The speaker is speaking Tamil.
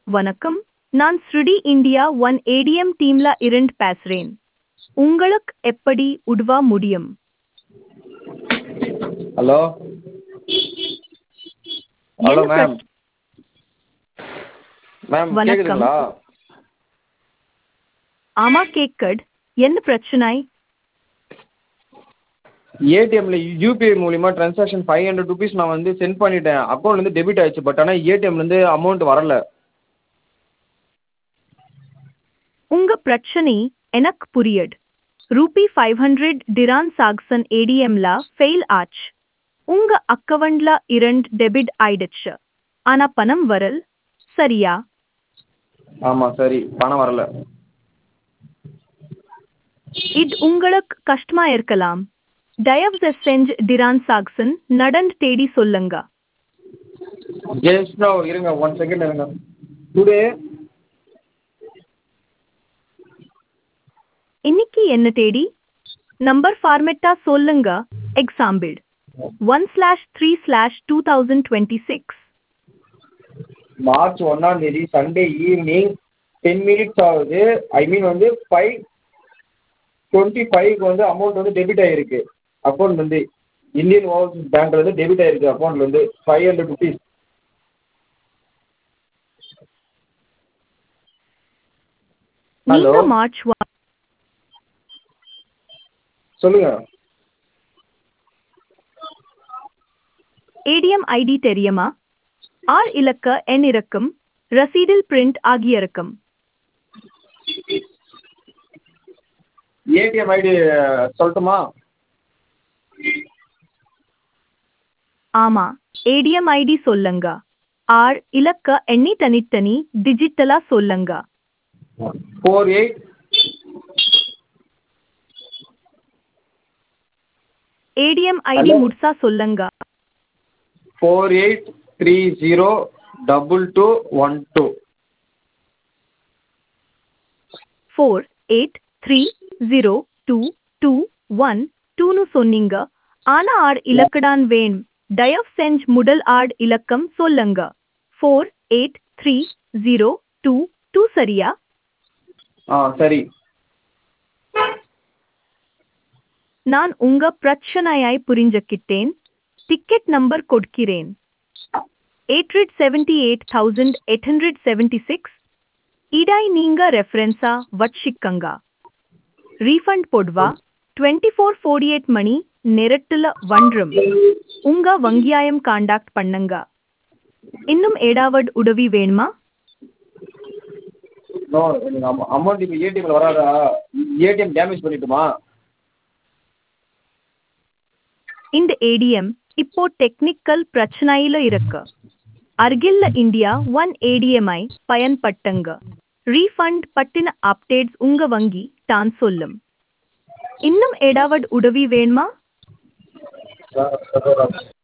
வணக்கம் நான் ஸ்ருடி இந்தியா ஒன் ஏடிஎம் டீம்ல இருந்து பேசுறேன் உங்களுக்கு எப்படி உதவ முடியும் ஹலோ ஹலோ என்ன மேம் மேம் வணக்கம். கேட்குதுங்களா ஆமா கேக்கட் என்ன பிரச்சனை ஏடிஎம்ல யூபிஐ மூலிமா ட்ரான்சாக்ஷன் ஃபைவ் ஹண்ட்ரட் ருபீஸ் நான் வந்து சென்ட் பண்ணிட்டேன் அக்கௌண்ட்லேருந்து டெபிட் ஆயிடுச்சு பட் ஆனால் ஏடிஎம்லேருந்து அமௌண்ட் வரல உங்க பிரச்சனை எனக்கு புரியுது rupee five hundred transaction ஏடிஎம்ல ஃபெயில் ஆச்சு உங்க அக்கவுண்ட்ல இரண்டு டெபிட் ஆயிடுச்சு ஆனா பணம் வரல் சரியா ஆமாம் சரி பணம் வரல இது உங்களுக்கு கஷ்டமா இருக்கலாம் தயவு செஞ்சு டிரான் சாக்சன் நடந்து தேடி சொல்லுங்க ஜஸ்ட் இருங்க ஒன் செகண்ட் இருங்க டுடே இன்னைக்கு என்ன தேடி நம்பர் ஃபார்மெட்டா சொல்லுங்க example one slash three slash two thousand twenty six March ஒன்றாம் தேதி சண்டே ஈவினிங் டென் மினிட்ஸ் ஆகுது ஐ மீன் வந்து ஃபைவ் டுவெண்ட்டி ஃபைவ்க்கு வந்து அமௌண்ட் வந்து டெபிட் ஆகிருக்கு அக்கௌண்ட் வந்து இந்தியன் ஓவர்சீஸ் பேங்க்ல வந்து டெபிட் ஆகிருக்கு அக்கௌண்ட்ல வந்து ஃபைவ் ஹண்ட்ரட் ருபீஸ் ஹலோ நீங்க மார்ச் ஒன் சொல்லுங்க ஏடிஎம் ஐடி தெரியுமா ஆர் இலக்க எண் இருக்கும் ரசீடில் பிரிண்ட் ஆகியிருக்கும் ஏடிஎம் ஐடி சொல்லட்டுமா ஆமா ஏடிஎம் ஐடி சொல்லுங்க ஆர் இலக்க எண்ணி தனித்தனி டிஜிட்டலா சொல்லுங்க four eight ATM ID Hello? முழுசா சொல்லுங்க four eight three zero double two one two four eight three zero two two one டூன்னு சொன்னீங்க ஆனா ஆர் இலக்கடான் வேணும் தயவு செஞ்சு முதல் ஆட் இலக்கம் சொல்லுங்க four eight three zero two two சரியா ஆ சரி நான் உங்க பிரச்சனையாய் புரிஞ்சுக்கிட்டேன் டிக்கெட் நம்பர் கொடுக்கிறேன் eight hundred seventy eight thousand eight hundred seventy six இடாய் நீங்க ரெஃபரன்ஸா வச்சிக்கங்க ரீஃபண்ட் போடுவா டுவெண்ட்டி ஃபோர் ஃபோர்டி எயிட் மணி நெரட்டுல வன்றும் உங்க வங்கியாயம் காண்டாக்ட் பண்ணுங்க இன்னும் ஏடாவது உதவி வேணுமா நோ எனக்கு அமௌ அமௌண்ட் இப்போ ஏடிஎம்ல வராதா ஏடிஎம் டேமேஜ் பண்ணிட்டுமா இந்த ஏடிஎம் இப்போ டெக்னிக்கல் பிரச்சனையில இருக்கு அருகில்ல இந்தியா ஒன் ஏடிஎம்ஐ பயன்பட்டுங்க ரீஃபண்ட் பட்டின அப்டேட்ஸ் உங்க வங்கி தான் சொல்லும் இன்னும் ஏதாவது உதவி வேணுமா